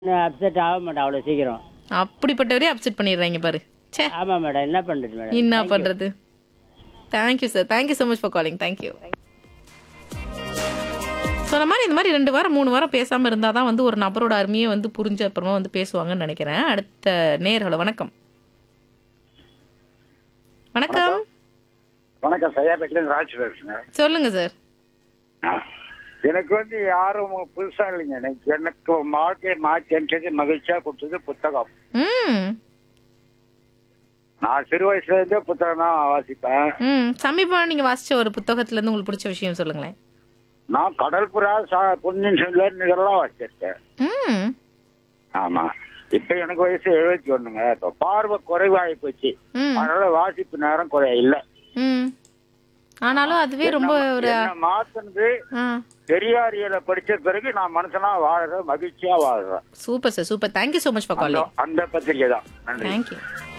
upset ஆக மாட்டேன் அவ்வளோ சீக்கிரம் அப்படிப்பட்டவரே அப்செட் பண்ணிடுறாங்க பாரு ச்சே ஆமாம் மேடம் என்ன பண்ணுறது மேடம் என்ன பண்றது thank you sir thank you so much for calling thank you சொன்ன மாதிரி இந்த மாதிரி ரெண்டு வாரம் மூணு வாரம் பேசாம இருந்தாதான் தான் வந்து ஒரு நபரோட அருமையை வந்து புரிஞ்ச அப்புறமா வந்து பேசுவாங்கன்னு நினைக்கிறேன் அடுத்த நேர்களை வணக்கம் வணக்கம் வணக்கம் சையாபேட்டிலேருந்து ராஜ் பேசுங்க சொல்லுங்க சார் எனக்கு வந்து யாரும் புதுசா இல்லைங்க எனக்கு எனக்கு வாழ்க்கையை மாற்றி அமைச்சது மகிழ்ச்சியா கொடுத்தது புத்தகம் ம் நான் சிறு வயசுல இருந்தே புத்தகம் தான் வாசிப்பேன் ம் சமீபமாக நீங்க வாசிச்ச ஒரு புத்தகத்துல இருந்து உங்களுக்கு பிடிச்ச விஷயம் சொல்லுங்களேன் நான் கடல் புறா சா- பொன்னியின் செல்வன் இதெல்லாம் வாசிச்சிருக்கேன் ம் ஆமா இப்ப எனக்கு வயசு எழுபத்தி ஒண்ணுங்க இப்ப பார்வை குறைவாகி போச்சு ம் அதனால வாசிப்பு நேரம் குறைய இல்ல ம் ஆனாலும் அதுவே ரொம்ப ஒரு என்ன மாத்துனது ஆ பெரியாரியல படிச்ச பிறகு நான் மனுஷனா வாழ்றேன் மகிழ்ச்சியா வாழ்றேன் super sir super thank you so much for calling அந்த- அந்த பத்திரிகை தான் நன்றி தேங்க்யூ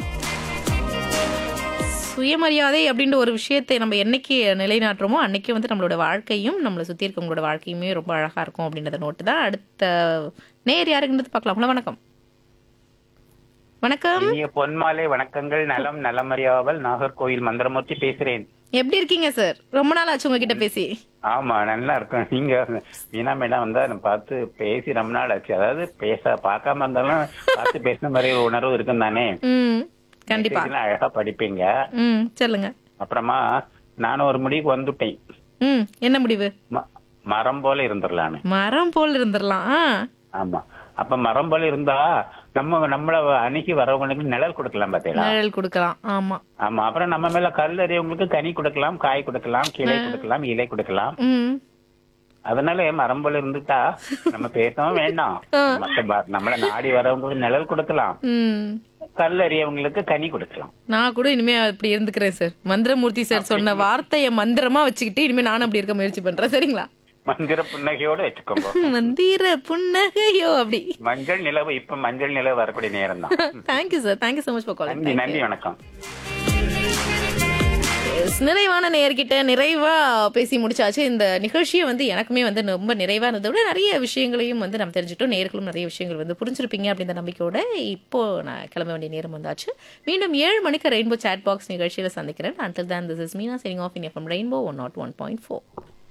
சுயமரியாதை அப்படின்ற ஒரு விஷயத்தை நம்ம என்னைக்கு நிலைநாட்டுறோமோ அன்னைக்கு வந்து நம்மளோட வாழ்க்கையும் நம்மளை சுற்றி இருக்கவங்களோட வாழ்க்கையுமே ரொம்ப அழகாக இருக்கும் அப்படின்றத நோட்டு தான் அடுத்த நேர் யாருக்குன்றது பார்க்கலாம் வணக்கம் வணக்கம் இனிய பொன்மாலை வணக்கங்கள் நலம் நலமறியாவல் நாகர்கோவில் மந்திரமூர்த்தி பேசுறேன் எப்படி இருக்கீங்க சார் ரொம்ப நாள் ஆச்சு உங்ககிட்ட பேசி ஆமா நல்லா இருக்கும் நீங்க மீனா மேடம் வந்தா நான் பார்த்து பேசி ரொம்ப நாள் ஆச்சு அதாவது பேச பார்க்காம இருந்தாலும் பார்த்து பேசின மாதிரி ஒரு உணர்வு இருக்கும் தானே ம் கண்டிப்பா மெசேஜ்லாம் அழகா படிப்பீங்க ம் சொல்லுங்க அப்புறமா நானும் ஒரு முடிவுக்கு வந்துட்டேன் ம் என்ன முடிவு ம- மரம் போல இருந்துடலான்னு மரம் போல் இருந்துடலாம் ஆ ஆமா அப்ப மரம் போல இருந்தா நம்ம நம்மள அணுகி வரவங்களுக்கு நிழல் கொடுக்கலாம் பாத்தீங்களா நிழல் கொடுக்கலாம் ஆமா ஆமா அப்புறம் நம்ம மேல கல் எறியவங்களுக்கு கனி கொடுக்கலாம் காய் கொடுக்கலாம் கிளை கொடுக்கலாம் இலை கொடுக்கலாம் ம் அதனால மரம் போல இருந்துட்டா நம்ம பேசவும் வேண்டாம் மத்த பா- நம்மள நாடி வரவங்களுக்கு நிழல் கொடுக்கலாம் ம் கல் எறியவங்களுக்கு கனி கொடுக்கலாம் நான் கூட இனிமே அப்படி இருந்துக்கிறேன் சார் மந்திரமூர்த்தி சார் சொன்ன வார்த்தையை மந்திரமா வச்சுக்கிட்டு இனிமே நானும் அப்படி இருக்க முயற்சி பண்றேன் சரிங்களா மந்திர புன்னகையோட வச்சுக்கோங்க மந்திர புன்னகையோ அப்படி மஞ்சள் நிலவு இப்ப மஞ்சள் நிலவு வரக்கூடிய நேரம் தான் thank you sir thank you so much for நன்றி காலிங் நன்றி வணக்கம் நிறைவான நேர்கிட்ட நிறைவா பேசி முடிச்சாச்சு இந்த நிகழ்ச்சியை வந்து எனக்குமே வந்து ரொம்ப நிறைவா இருந்ததை விட நிறைய விஷயங்களையும் வந்து நம்ம தெரிஞ்சுட்டோம் நேர்களும் நிறைய விஷயங்கள் வந்து புரிஞ்சிருப்பீங்க அப்படின்ற நம்பிக்கையோட இப்போ நான் கிளம்ப வேண்டிய நேரம் வந்தாச்சு மீண்டும் ஏழு மணிக்கு ரெயின்போ சாட் பாக்ஸ் நிகழ்ச்சியில சந்திக்கிறேன் அண்டில் தான் this is Meena signing off in FM Rainbow one nought one point four